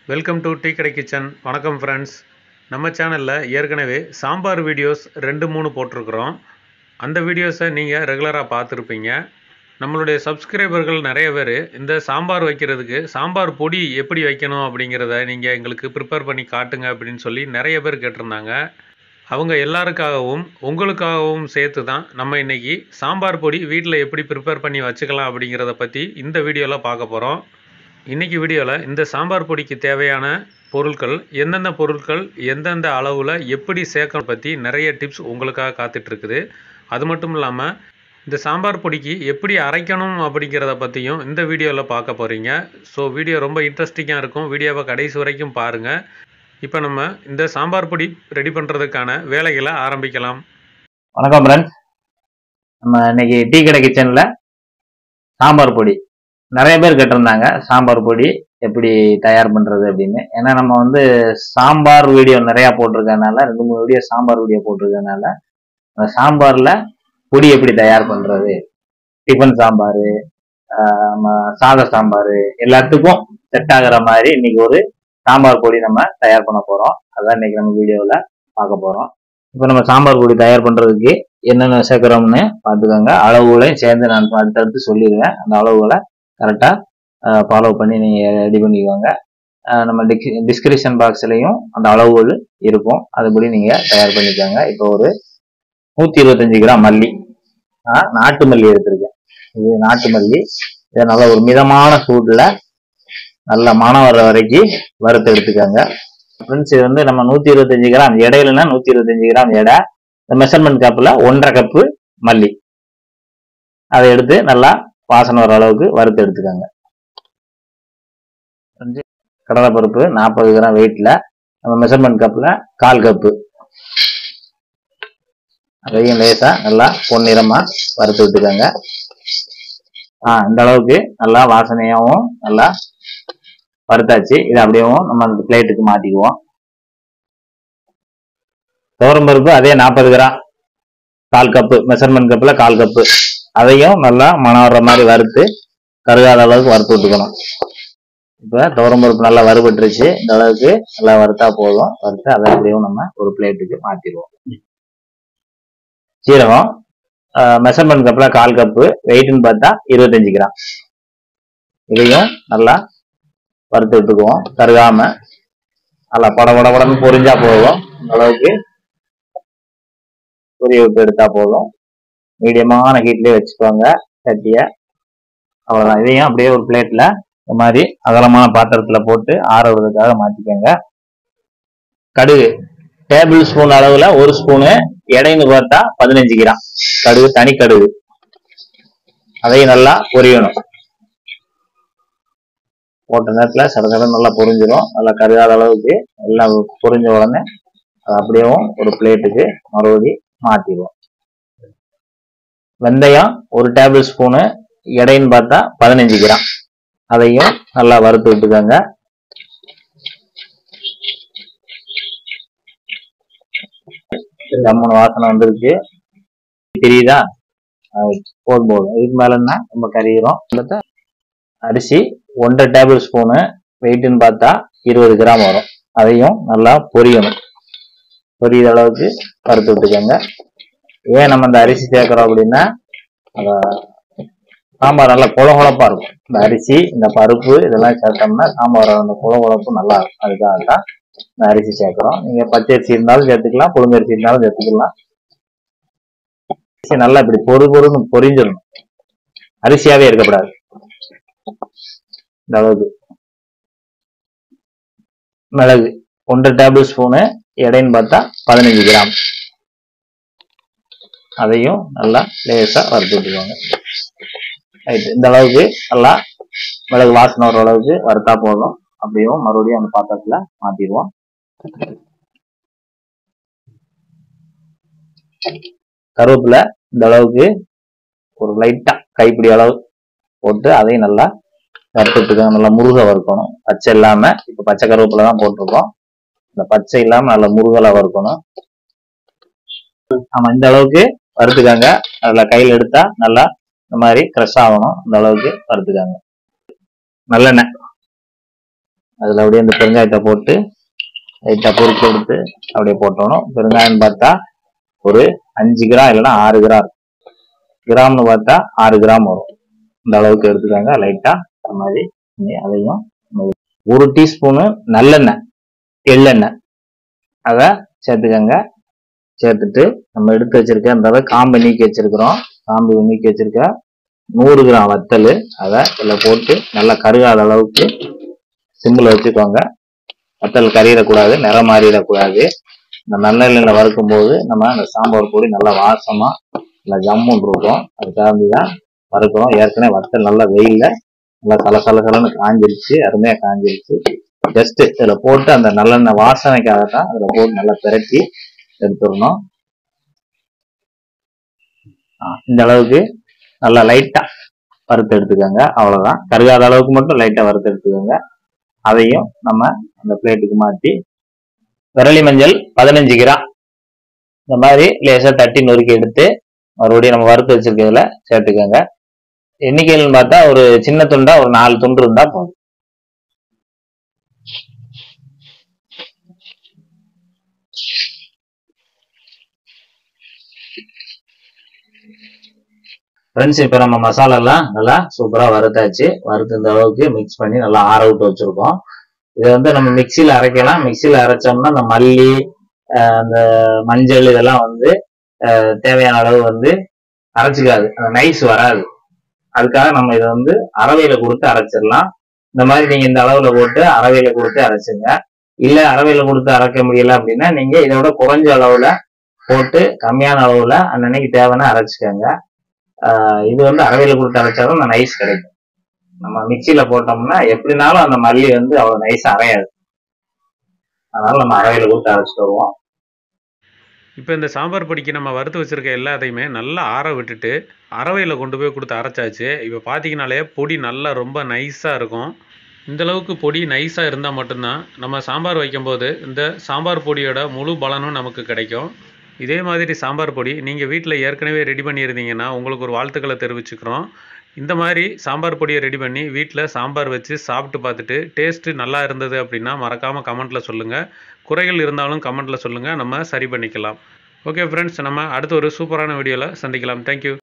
Welcome to tea கடை kitchen வணக்கம் friends நம்ம சேனலில் ஏற்கனவே சாம்பார் வீடியோஸ் ரெண்டு மூணு போட்டிருக்கிறோம் அந்த வீடியோஸை நீங்கள் ரெகுலராக பார்த்துருப்பீங்க நம்மளுடைய சப்ஸ்கிரைபர்கள் நிறைய பேர் இந்த சாம்பார் வைக்கிறதுக்கு சாம்பார் பொடி எப்படி வைக்கணும் அப்படிங்கிறத நீங்கள் எங்களுக்கு ப்ரிப்பேர் பண்ணி காட்டுங்க அப்படின்னு சொல்லி நிறைய பேர் கேட்டிருந்தாங்க அவங்க எல்லாருக்காகவும் உங்களுக்காகவும் சேர்த்து தான் நம்ம இன்னைக்கு சாம்பார் பொடி வீட்டில் எப்படி ப்ரிப்பேர் பண்ணி வச்சுக்கலாம் அப்படிங்கிறத பற்றி இந்த வீடியோவில் பார்க்க போகிறோம் இன்னைக்கு வீடியோவில் இந்த சாம்பார் பொடிக்கு தேவையான பொருட்கள் எந்தெந்த பொருட்கள் எந்தெந்த அளவில் எப்படி சேர்க்கணும் பற்றி நிறைய டிப்ஸ் உங்களுக்காக காத்துட்டு இருக்குது அது மட்டும் இல்லாமல் இந்த சாம்பார் பொடிக்கு எப்படி அரைக்கணும் அப்படிங்கிறத பற்றியும் இந்த வீடியோவில் பார்க்க போகிறீங்க ஸோ வீடியோ ரொம்ப இன்ட்ரெஸ்டிங்காக இருக்கும் வீடியோவை கடைசி வரைக்கும் பாருங்கள் இப்போ நம்ம இந்த சாம்பார் பொடி ரெடி பண்ணுறதுக்கான வேலைகளை ஆரம்பிக்கலாம் வணக்கம் ஃப்ரெண்ட்ஸ் நம்ம இன்னைக்கு டீ கடை கிச்சன்ல சாம்பார் பொடி நிறைய பேர் கேட்டிருந்தாங்க சாம்பார் பொடி எப்படி தயார் பண்றது அப்படின்னு ஏன்னா நம்ம வந்து சாம்பார் வீடியோ நிறைய போட்டிருக்கனால ரெண்டு மூணு வீடியோ சாம்பார் வீடியோ போட்டிருக்கனால அந்த சாம்பார்ல பொடி எப்படி தயார் பண்றது டிஃபன் சாம்பார் சாத சாம்பார் எல்லாத்துக்கும் செட் ஆகுற மாதிரி இன்னைக்கு ஒரு சாம்பார் பொடி நம்ம தயார் பண்ண போறோம் அதான் இன்னைக்கு நம்ம வீடியோவில் பார்க்க போறோம் இப்போ நம்ம சாம்பார் பொடி தயார் பண்றதுக்கு என்னென்ன சேர்க்குறோம்னு பார்த்துக்கோங்க அளவுகளையும் சேர்ந்து நான் அடுத்தடுத்து சொல்லிடுவேன் அந்த அளவுகளை கரெக்டாக ஃபாலோ பண்ணி நீங்கள் ரெடி பண்ணிக்கோங்க அஹ் நம்ம டிக் டிஸ்கிரிப்ஷன் பாக்ஸ்லையும் அந்த அளவுகள் இருக்கும் அதுபடி நீங்கள் தயார் பண்ணிக்கோங்க இப்போ ஒரு நூற்றி இருபத்தஞ்சி கிராம் மல்லி நான் நாட்டு மல்லி எடுத்திருக்கேன் இது நாட்டு மல்லி இதை நல்ல ஒரு மிதமான சூடில் நல்ல மனம் வர்ற வரைக்கும் வறுத்து எடுத்துக்கோங்க ஃப்ரெண்ட்ஸ் இது வந்து நம்ம நூற்றி இருபத்தஞ்சி கிராம் இடையிலனா நூற்றி இருபத்தஞ்சி கிராம் எடை இந்த மெஷர்மெண்ட் கப்பில் ஒன்றரை கப்பு மல்லி அதை எடுத்து நல்லா வாசனை வர அளவுக்கு வறுத்து எடுத்துக்கோங்க கொஞ்சம் கடலைப்பருப்பு நாற்பது கிராம் வெயிட்டில் நம்ம மெஷர்மெண்ட் கப்பில் கால் கப்பு அதையும் லேசாக நல்லா பொன்னிறமாக வறுத்து விட்டுக்கோங்க ஆ இந்த அளவுக்கு நல்லா வாசனையாகவும் நல்லா வறுத்தாச்சு இதை அப்படியேவும் நம்ம அந்த பிளேட்டுக்கு மாற்றிக்குவோம் பருப்பு அதே நாற்பது கிராம் கால் கப்பு மெஷர்மெண்ட் கப்பில் கால் கப்பு அதையும் நல்லா மனம் வர்ற மாதிரி வறுத்து கருகாத அளவுக்கு வறுத்து விட்டுக்கணும் இப்போ பருப்பு நல்லா வறுபட்டுருச்சு இந்த அளவுக்கு நல்லா வறுத்தா போதும் வறுத்து அதை அப்படியும் நம்ம ஒரு பிளேட்டுக்கு மாற்றிடுவோம் சீரகம் மெஷர்மெண்ட் கப்பில் கால் கப்பு வெயிட்னு பார்த்தா இருபத்தஞ்சு கிராம் இதையும் நல்லா வறுத்து விட்டுக்குவோம் கருகாம நல்லா பட பட படன்னு பொரிஞ்சா போதும் இந்த அளவுக்கு பொரிய விட்டு எடுத்தா போதும் மீடியமான ஹீட்லயே வச்சுக்கோங்க சட்டியை அவ்வளோதான் இதையும் அப்படியே ஒரு பிளேட்ல இந்த மாதிரி அகலமான பாத்திரத்துல போட்டு ஆற விடுறதுக்காக மாத்திக்கோங்க கடுகு டேபிள் ஸ்பூன் அளவுல ஒரு ஸ்பூனு எடைன்னு பார்த்தா பதினஞ்சு கிராம் கடுகு தனி கடுகு அதையும் நல்லா பொரியணும் போட்ட நேரத்தில் சட சட நல்லா பொரிஞ்சிடும் நல்லா கருகாத அளவுக்கு எல்லாம் பொரிஞ்ச உடனே அதை அப்படியேவும் ஒரு பிளேட்டுக்கு மறுபடி மாற்றிடுவோம் வெந்தயம் ஒரு டேபிள் ஸ்பூனு எடைன்னு பார்த்தா பதினஞ்சு கிராம் அதையும் நல்லா வறுத்து விட்டுக்கோங்க ஜம்முன வாசனை வந்துருச்சு தெரியுதா போதும் போதும் இதுக்கு மேலன்னா நம்ம கறிகிறோம் அரிசி ஒன்றரை டேபிள் ஸ்பூனு வெயிட்டுன்னு பார்த்தா இருபது கிராம் வரும் அதையும் நல்லா பொரியணும் பொரியிற அளவுக்கு வறுத்து விட்டுக்கோங்க ஏன் நம்ம இந்த அரிசி சேர்க்குறோம் அப்படின்னா அந்த சாம்பார் நல்லா குழகுழப்பா இருக்கும் இந்த அரிசி இந்த பருப்பு இதெல்லாம் சேர்த்தோம்னா சாம்பார் அந்த குழகுழப்பு நல்லா இருக்கும் அதுக்காக தான் இந்த அரிசி சேர்க்குறோம் நீங்க பச்சை அரிசி இருந்தாலும் சேர்த்துக்கலாம் புழுங்கரிசி இருந்தாலும் சேர்த்துக்கலாம் அரிசி நல்லா இப்படி பொறு பொறுன்னு பொரிஞ்சிடணும் அரிசியாவே இருக்கக்கூடாது இந்த அளவுக்கு மிளகு ஒன்றரை டேபிள் ஸ்பூனு எடைன்னு பார்த்தா பதினஞ்சு கிராம் அதையும் நல்லா லேசா வறுத்து விட்டுக்கோங்க ரைட் இந்த அளவுக்கு நல்லா மிளகு வாசனை வர அளவுக்கு வறுத்தா போதும் அப்படியும் மறுபடியும் அந்த பாத்திரத்துல மாத்திடுவோம் கருவேப்பில இந்த அளவுக்கு ஒரு லைட்டா கைப்பிடி அளவு போட்டு அதையும் நல்லா வறுத்து விட்டுக்கோங்க நல்லா முருக வறுக்கணும் பச்சை இல்லாம இப்ப பச்சை கருவேப்பிலை தான் போட்டிருக்கோம் இந்த பச்சை இல்லாம நல்லா முருகலா வறுக்கணும் ஆமா இந்த அளவுக்கு வறுத்துக்காங்க அதுல கையில எடுத்தா நல்லா இந்த மாதிரி க்ரஷ் ஆகணும் இந்த அளவுக்கு வறுத்துக்காங்க நல்லெண்ணெய் அதில் அப்படியே இந்த பெருங்காயத்தை போட்டு லைட்டாக பொறுத்து எடுத்து அப்படியே போட்டணும் பெருங்காயம்னு பார்த்தா ஒரு அஞ்சு கிராம் இல்லைன்னா ஆறு கிராம் இருக்கும். கிராம்னு பார்த்தா ஆறு கிராம் வரும் இந்த அளவுக்கு எடுத்துக்கோங்க லைட்டாக அந்த மாதிரி இனி அதையும் ஒரு டீஸ்பூனு நல்லெண்ணெய் எள்ளெண்ணெய் அதை சேர்த்துக்கோங்க சேர்த்துட்டு நம்ம எடுத்து வச்சிருக்க அந்த காம்பை நீக்கி வச்சிருக்கிறோம் காம்பு நீக்கி வச்சிருக்க நூறு கிராம் வத்தல் அதை இதில் போட்டு நல்லா கருகாத அளவுக்கு சிம்மில் வச்சுக்கோங்க வத்தல் கறியிடக்கூடாது நிறம் மாறிடக்கூடாது இந்த நல்லெண்ணெயில் வறுக்கும் போது நம்ம அந்த சாம்பார் பொடி நல்லா வாசமா நல்லா ஜம்முன்னு இருக்கும் அதுக்காக தான் வறுக்கிறோம் ஏற்கனவே வத்தல் நல்லா வெயில்ல நல்லா சலசலசலன்னு காஞ்சிருச்சு அருமையா காஞ்சிருச்சு ஜஸ்ட் இதுல போட்டு அந்த நல்லெண்ணெய் வாசனைக்காக தான் இதுல போட்டு நல்லா பிரட்டி எடுத்துடணும் ஆ, இந்த அளவுக்கு நல்லா லைட்டா வறுத்து எடுத்துக்கோங்க அவ்வளவுதான் கருகாத அளவுக்கு மட்டும் லைட்டா வறுத்து எடுத்துக்கோங்க அதையும் நம்ம அந்த பிளேட்டுக்கு மாற்றி விரலி மஞ்சள் பதினஞ்சு கிராம் இந்த மாதிரி லேசா தட்டி நொறுக்கி எடுத்து மறுபடியும் நம்ம வறுத்து வச்சிருக்கிறதுல சேர்த்துக்கோங்க எண்ணிக்கைன்னு பார்த்தா ஒரு சின்ன துண்டா ஒரு நாலு துண்டு இருந்தா போதும் ஃப்ரெண்ட்ஸ் இப்போ நம்ம மசாலா எல்லாம் நல்லா சூப்பரா வறுத்தாச்சு வறுத்து இந்த அளவுக்கு மிக்ஸ் பண்ணி நல்லா ஆற விட்டு வச்சிருக்கோம் இதை வந்து நம்ம மிக்சியில அரைக்கலாம் மிக்சியில அரைச்சோம்னா அந்த மல்லி அஹ் அந்த மஞ்சள் இதெல்லாம் வந்து அஹ் தேவையான அளவு வந்து அரைச்சிக்காது அந்த நைஸ் வராது அதுக்காக நம்ம இதை வந்து அரவையில கொடுத்து அரைச்சிடலாம் இந்த மாதிரி நீங்க இந்த அளவுல போட்டு அரவையில கொடுத்து அரைச்சுங்க இல்ல அரவையில கொடுத்து அரைக்க முடியல அப்படின்னா நீங்க இதோட குறைஞ்ச அளவுல போட்டு கம்மியான அளவுல அன்னன்னைக்கு தேவைன்னா அரைச்சுக்கோங்க ஆஹ் இது வந்து அரவையில கொடுத்து அரைச்சாதான் அந்த நைஸ் கிடைக்கும் நம்ம மிக்சியில போட்டோம்னா எப்படினாலும் அந்த மல்லி வந்து அவ்வளவு நைஸ் அரையாது அதனால நம்ம அரவையில கொடுத்து அரைச்சிட்டு வருவோம் இப்போ இந்த சாம்பார் பொடிக்கு நம்ம வறுத்து வச்சுருக்க எல்லாத்தையுமே நல்லா ஆற விட்டுட்டு அரவையில் கொண்டு போய் கொடுத்து அரைச்சாச்சு இப்போ பார்த்தீங்கனாலே பொடி நல்லா ரொம்ப நைஸாக இருக்கும் இந்த அளவுக்கு பொடி நைஸாக இருந்தால் மட்டும்தான் நம்ம சாம்பார் வைக்கும்போது இந்த சாம்பார் பொடியோட முழு பலனும் நமக்கு கிடைக்கும் இதே மாதிரி சாம்பார் பொடி நீங்கள் வீட்டில் ஏற்கனவே ரெடி பண்ணியிருந்தீங்கன்னா உங்களுக்கு ஒரு வாழ்த்துக்களை தெரிவிச்சுக்கிறோம் இந்த மாதிரி சாம்பார் பொடியை ரெடி பண்ணி வீட்டில் சாம்பார் வச்சு சாப்பிட்டு பார்த்துட்டு டேஸ்ட்டு நல்லா இருந்தது அப்படின்னா மறக்காமல் கமெண்ட்டில் சொல்லுங்கள் குறைகள் இருந்தாலும் கமெண்ட்டில் சொல்லுங்கள் நம்ம சரி பண்ணிக்கலாம் ஓகே ஃப்ரெண்ட்ஸ் நம்ம அடுத்த ஒரு சூப்பரான வீடியோவில் சந்திக்கலாம் தேங்க்யூ